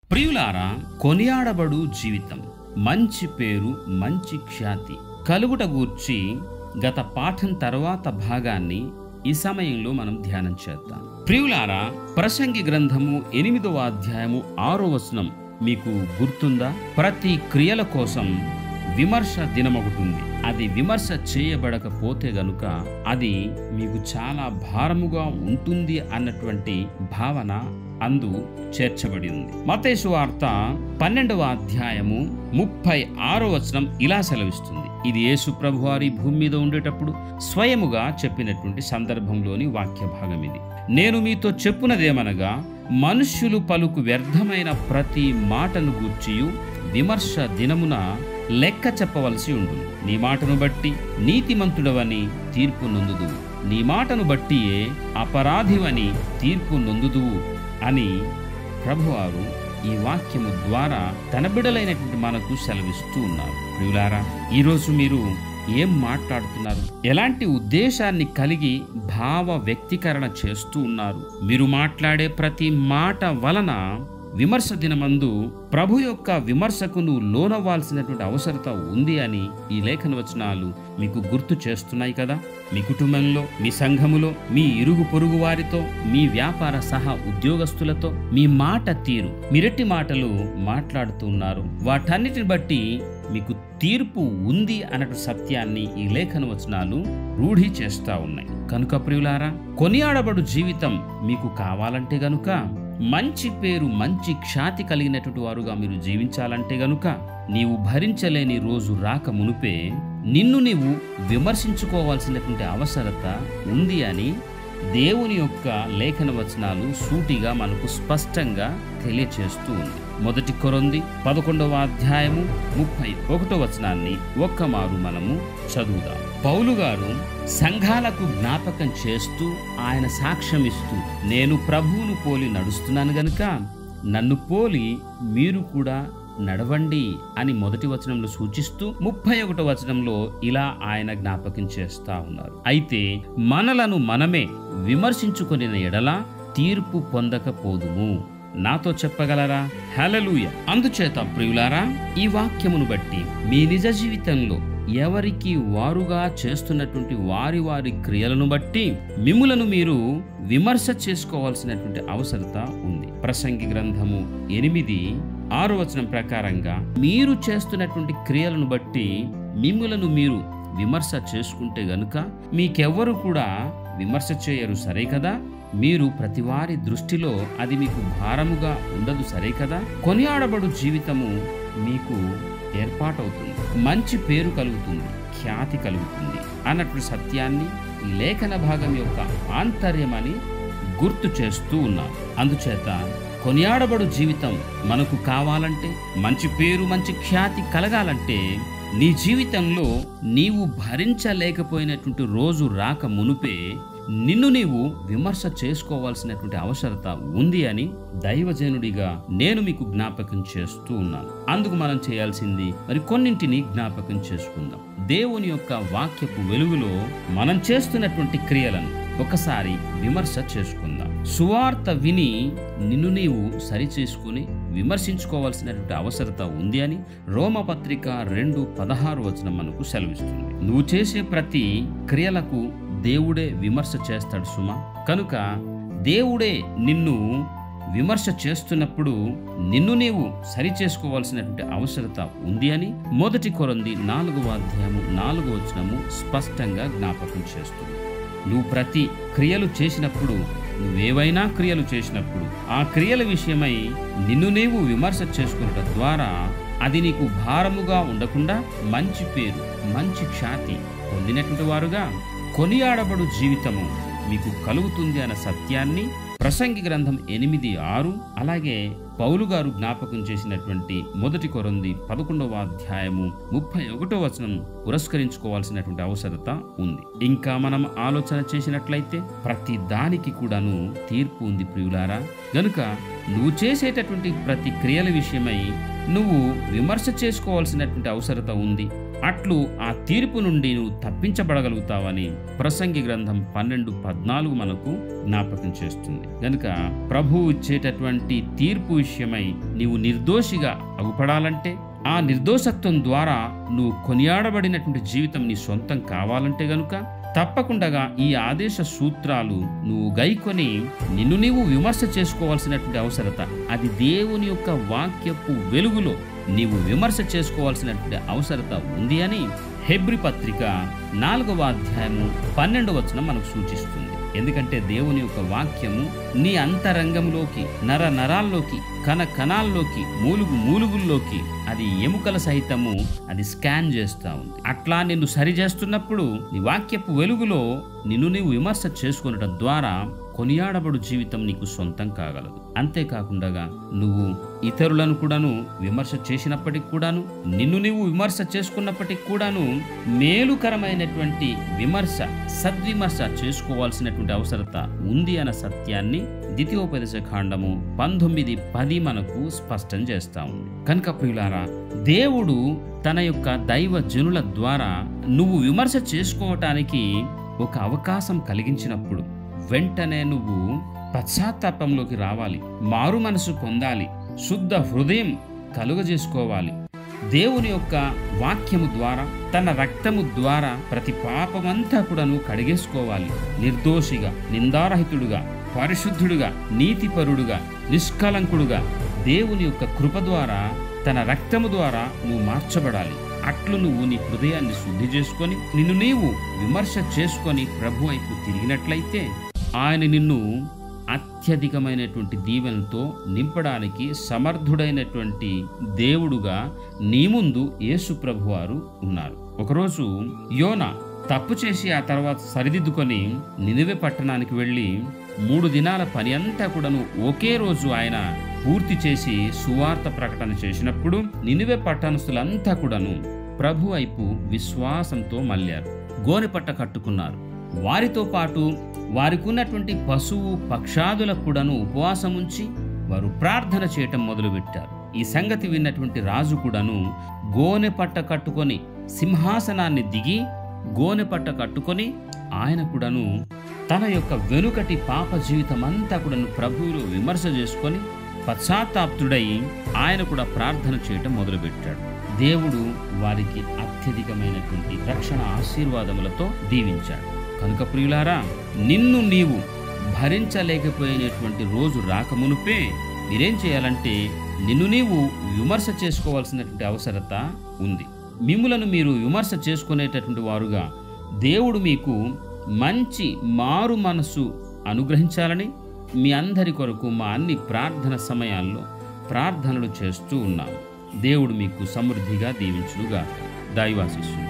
ప్రియులారా కొనియాడబడు జీవితం మంచి పేరు మంచి ఖ్యాతి కలుగుట గూర్చి గత పాఠం తర్వాత భాగాన్ని ఈ సమయంలో మనం ధ్యానం చేద్దాం ప్రియులారా ప్రసంగి గ్రంథము ఎనిమిదవ అధ్యాయము ఆరో వచనం మీకు గుర్తుందా ప్రతి క్రియల కోసం విమర్శ దినమొకటి ఉంది అది విమర్శ చేయబడకపోతే గనుక అది మీకు చాలా భారముగా ఉంటుంది అన్నటువంటి భావన అందు చేర్చబడి ఉంది మతేసు వార్త పన్నెండవ అధ్యాయము ముప్పై ఆరో వచనం ఇలా సెలవిస్తుంది ఇది యేసు ప్రభువారి భూమి మీద ఉండేటప్పుడు స్వయముగా చెప్పినటువంటి సందర్భంలోని వాక్య భాగం ఇది నేను మీతో చెప్పునదేమనగా మనుష్యులు పలుకు వ్యర్థమైన ప్రతి మాటను గూర్చియు విమర్శ దినమున లెక్క చెప్పవలసి ఉండును నీ మాటను బట్టి నీతిమంతుడవని తీర్పు నొందుదువు నీ మాటను బట్టియే అపరాధివని తీర్పు నొందుదువు అని ప్రభువారు ఈ వాక్యము ద్వారా తన బిడలైనటువంటి మనకు సెలవిస్తూ ఉన్నారు ప్రియులారా ఈరోజు మీరు ఏం మాట్లాడుతున్నారు ఎలాంటి ఉద్దేశాన్ని కలిగి భావ వ్యక్తీకరణ చేస్తూ ఉన్నారు మీరు మాట్లాడే ప్రతి మాట వలన విమర్శ దినమందు ప్రభు యొక్క విమర్శకు నువ్వు లోనవ్వాల్సినటువంటి అవసరత ఉంది అని ఈ లేఖన వచనాలు మీకు గుర్తు చేస్తున్నాయి కదా మీ కుటుంబంలో మీ సంఘములో మీ ఇరుగు పొరుగు వారితో మీ వ్యాపార సహా ఉద్యోగస్తులతో మీ మాట తీరు మిరటి మాటలు మాట్లాడుతున్నారు వాటన్నిటిని బట్టి మీకు తీర్పు ఉంది అన్నట్టు సత్యాన్ని ఈ లేఖన వచనాలు రూఢి చేస్తా ఉన్నాయి కనుక ప్రియులారా కొనియాడబడు జీవితం మీకు కావాలంటే గనుక మంచి పేరు మంచి ఖ్యాతి కలిగినటువంటి వారుగా మీరు జీవించాలంటే గనుక నీవు భరించలేని రోజు రాక మునుపే నిన్ను నీవు విమర్శించుకోవాల్సినటువంటి అవసరత ఉంది అని దేవుని యొక్క లేఖన వచనాలు సూటిగా మనకు స్పష్టంగా తెలియచేస్తూ ఉంది మొదటి కొరంది పదకొండవ అధ్యాయము ముప్పై ఒకటో వచనాన్ని ఒక్కమారు మనము చదువుదాం పౌలు గారు సంఘాలకు జ్ఞాపకం చేస్తూ ఆయన సాక్ష్యం ఇస్తూ నేను ప్రభువును పోలి నడుస్తున్నాను గనుక నన్ను పోలి మీరు కూడా నడవండి అని మొదటి వచనంలో సూచిస్తూ ముప్పై ఒకటో వచనంలో ఇలా ఆయన జ్ఞాపకం చేస్తా ఉన్నారు అయితే మనలను మనమే విమర్శించుకొనిన ఎడల తీర్పు పొందకపోదుము నాతో చెప్పగలరా హలలుయ అందుచేత ప్రియులారా ఈ వాక్యమును బట్టి మీ నిజ జీవితంలో ఎవరికి వారుగా చేస్తున్నటువంటి వారి వారి క్రియలను బట్టి మిమ్ములను మీరు విమర్శ చేసుకోవాల్సినటువంటి అవసరత ఉంది ప్రసంగి గ్రంథము ఎనిమిది ఆరో వచనం ప్రకారంగా మీరు చేస్తున్నటువంటి క్రియలను బట్టి మిమ్ములను మీరు విమర్శ చేసుకుంటే గనుక మీకెవ్వరు కూడా విమర్శ చేయరు సరే కదా మీరు ప్రతివారి దృష్టిలో అది మీకు భారముగా ఉండదు సరే కదా కొనియాడబడు జీవితము మీకు ఏర్పాటవుతుంది మంచి పేరు కలుగుతుంది ఖ్యాతి కలుగుతుంది అన్నట్లు సత్యాన్ని ఈ లేఖన భాగం యొక్క ఆంతర్యమని గుర్తు చేస్తూ ఉన్నాం అందుచేత కొనియాడబడు జీవితం మనకు కావాలంటే మంచి పేరు మంచి ఖ్యాతి కలగాలంటే నీ జీవితంలో నీవు భరించలేకపోయినటువంటి రోజు రాక మునుపే నిన్ను నీవు విమర్శ చేసుకోవాల్సినటువంటి అవసరత ఉంది అని దైవజనుడిగా నేను మీకు జ్ఞాపకం చేస్తూ ఉన్నాను అందుకు మనం చేయాల్సింది మరి కొన్నింటిని జ్ఞాపకం చేసుకుందాం దేవుని యొక్క వాక్యపు వెలుగులో మనం చేస్తున్నటువంటి క్రియలను ఒకసారి విమర్శ చేసుకుందాం సువార్త విని నిన్ను నీవు సరిచేసుకుని విమర్శించుకోవాల్సినటువంటి అవసరత ఉంది అని రోమపత్రిక రెండు పదహారు వచనం మనకు సెలవిస్తుంది నువ్వు చేసే ప్రతి క్రియలకు దేవుడే విమర్శ చేస్తాడు సుమా కనుక దేవుడే నిన్ను విమర్శ చేస్తున్నప్పుడు నిన్ను నీవు సరి చేసుకోవాల్సినటువంటి అవసరత ఉంది అని మొదటి కొరంది నాలుగవ అధ్యాయము నాలుగవ వచనము స్పష్టంగా జ్ఞాపకం చేస్తుంది నువ్వు ప్రతి క్రియలు చేసినప్పుడు నువ్వేవైనా క్రియలు చేసినప్పుడు ఆ క్రియల విషయమై నిన్ను నీవు విమర్శ చేసుకున్నట ద్వారా అది నీకు భారముగా ఉండకుండా మంచి పేరు మంచి ఖ్యాతి పొందినటువంటి వారుగా కొనియాడబడు జీవితము మీకు కలుగుతుంది అన్న సత్యాన్ని ప్రసంగి గ్రంథం ఎనిమిది ఆరు అలాగే పౌలు గారు జ్ఞాపకం చేసినటువంటి మొదటి కొరంది పదకొండవ అధ్యాయము ముప్పై ఒకటో వచనం పురస్కరించుకోవాల్సినటువంటి అవసరత ఉంది ఇంకా మనం ఆలోచన చేసినట్లయితే ప్రతి దానికి కూడాను తీర్పు ఉంది ప్రియులారా గనుక నువ్వు చేసేటటువంటి ప్రతి క్రియల విషయమై నువ్వు విమర్శ చేసుకోవాల్సినటువంటి అవసరత ఉంది అట్లు ఆ తీర్పు నుండి నువ్వు తప్పించబడగలుగుతావని ప్రసంగి గ్రంథం పన్నెండు పద్నాలుగు మనకు జ్ఞాపకం చేస్తుంది గనుక ప్రభు ఇచ్చేటటువంటి తీర్పు విషయమై నీవు నిర్దోషిగా అగుపడాలంటే ఆ నిర్దోషత్వం ద్వారా నువ్వు కొనియాడబడినటువంటి జీవితం నీ సొంతం కావాలంటే గనుక తప్పకుండా ఈ ఆదేశ సూత్రాలు నువ్వు గైకొని నిన్ను నీవు విమర్శ చేసుకోవాల్సినటువంటి అవసరత అది దేవుని యొక్క వాక్యపు వెలుగులో నీవు విమర్శ చేసుకోవాల్సినటువంటి అవసరత ఉంది అని హెబ్రి పత్రిక నాలుగవ అధ్యాయము పన్నెండవ వచనం మనకు సూచిస్తుంది ఎందుకంటే దేవుని యొక్క వాక్యము నీ అంతరంగంలోకి నర నరాల్లోకి కణ కణాల్లోకి మూలుగు మూలుగుల్లోకి అది ఎముకల సహితము అది స్కాన్ చేస్తా ఉంది అట్లా నిన్ను సరి చేస్తున్నప్పుడు నీ వాక్యపు వెలుగులో నిన్ను నీవు విమర్శ చేసుకునడం ద్వారా కొనియాడబడు జీవితం నీకు సొంతం కాగలదు అంతేకాకుండా నువ్వు ఇతరులను కూడాను విమర్శ చేసినప్పటికి కూడాను నిన్ను నీవు విమర్శ చేసుకున్నప్పటికి కూడాను మేలుకరమైనటువంటి విమర్శ సద్విమర్శ చేసుకోవాల్సినటువంటి అవసరత ఉంది అన్న సత్యాన్ని ద్వితీయోపదేశ కాండము పంతొమ్మిది పది మనకు స్పష్టం చేస్తా ఉంది కనుక ప్రియులారా దేవుడు తన యొక్క దైవ జనుల ద్వారా నువ్వు విమర్శ చేసుకోవటానికి ఒక అవకాశం కలిగించినప్పుడు వెంటనే నువ్వు పశ్చాత్తాపంలోకి రావాలి మారు మనసు పొందాలి శుద్ధ హృదయం కలుగజేసుకోవాలి దేవుని యొక్క వాక్యము ద్వారా తన రక్తము ద్వారా ప్రతి పాపమంతా కూడాను కడిగేసుకోవాలి నిర్దోషిగా నిందారహితుడుగా పరిశుద్ధుడుగా నీతిపరుడుగా నిష్కలంకుడుగా దేవుని యొక్క కృప ద్వారా తన రక్తము ద్వారా నువ్వు మార్చబడాలి అట్లు నువ్వు నీ హృదయాన్ని శుద్ధి చేసుకొని నిన్ను నీవు విమర్శ చేసుకొని ప్రభు వైపు తిరిగినట్లయితే ఆయన నిన్ను అత్యధికమైనటువంటి దీవెనతో నింపడానికి సమర్థుడైనటువంటి దేవుడుగా నీ ముందు యేసు ప్రభువారు ఉన్నారు ఒకరోజు యోన తప్పు చేసి ఆ తర్వాత సరిదిద్దుకొని నినివే పట్టణానికి వెళ్ళి మూడు దినాల పని అంతా కూడాను ఒకే రోజు ఆయన పూర్తి చేసి సువార్త ప్రకటన చేసినప్పుడు నినివే పట్టణస్తులంతా కూడాను ప్రభు వైపు విశ్వాసంతో మళ్ళారు గోనెపట్ట కట్టుకున్నారు వారితో పాటు వారికి ఉన్నటువంటి పశువు పక్షాదులకు కూడాను ఉపవాసం ఉంచి వారు ప్రార్థన చేయటం మొదలుపెట్టారు ఈ సంగతి విన్నటువంటి రాజు కూడాను గోనె పట్ట కట్టుకొని సింహాసనాన్ని దిగి గోనె పట్ట కట్టుకొని ఆయన కూడాను తన యొక్క వెనుకటి పాప జీవితం అంతా కూడాను ప్రభువులు విమర్శ చేసుకొని పశ్చాత్తాప్తుడై ఆయన కూడా ప్రార్థన చేయటం మొదలుపెట్టాడు దేవుడు వారికి అత్యధికమైనటువంటి రక్షణ ఆశీర్వాదములతో దీవించాడు కనుక ప్రియులారా నిన్ను నీవు భరించలేకపోయినటువంటి రోజు రాకమునుపే మీరేం చేయాలంటే నిన్ను నీవు విమర్శ చేసుకోవాల్సినటువంటి అవసరత ఉంది మిమ్ములను మీరు విమర్శ చేసుకునేటటువంటి వారుగా దేవుడు మీకు మంచి మారు మనసు అనుగ్రహించాలని మీ అందరి కొరకు మా అన్ని ప్రార్థన సమయాల్లో ప్రార్థనలు చేస్తూ ఉన్నాము దేవుడు మీకు సమృద్ధిగా దీవించునుగా దైవాశిష్యులు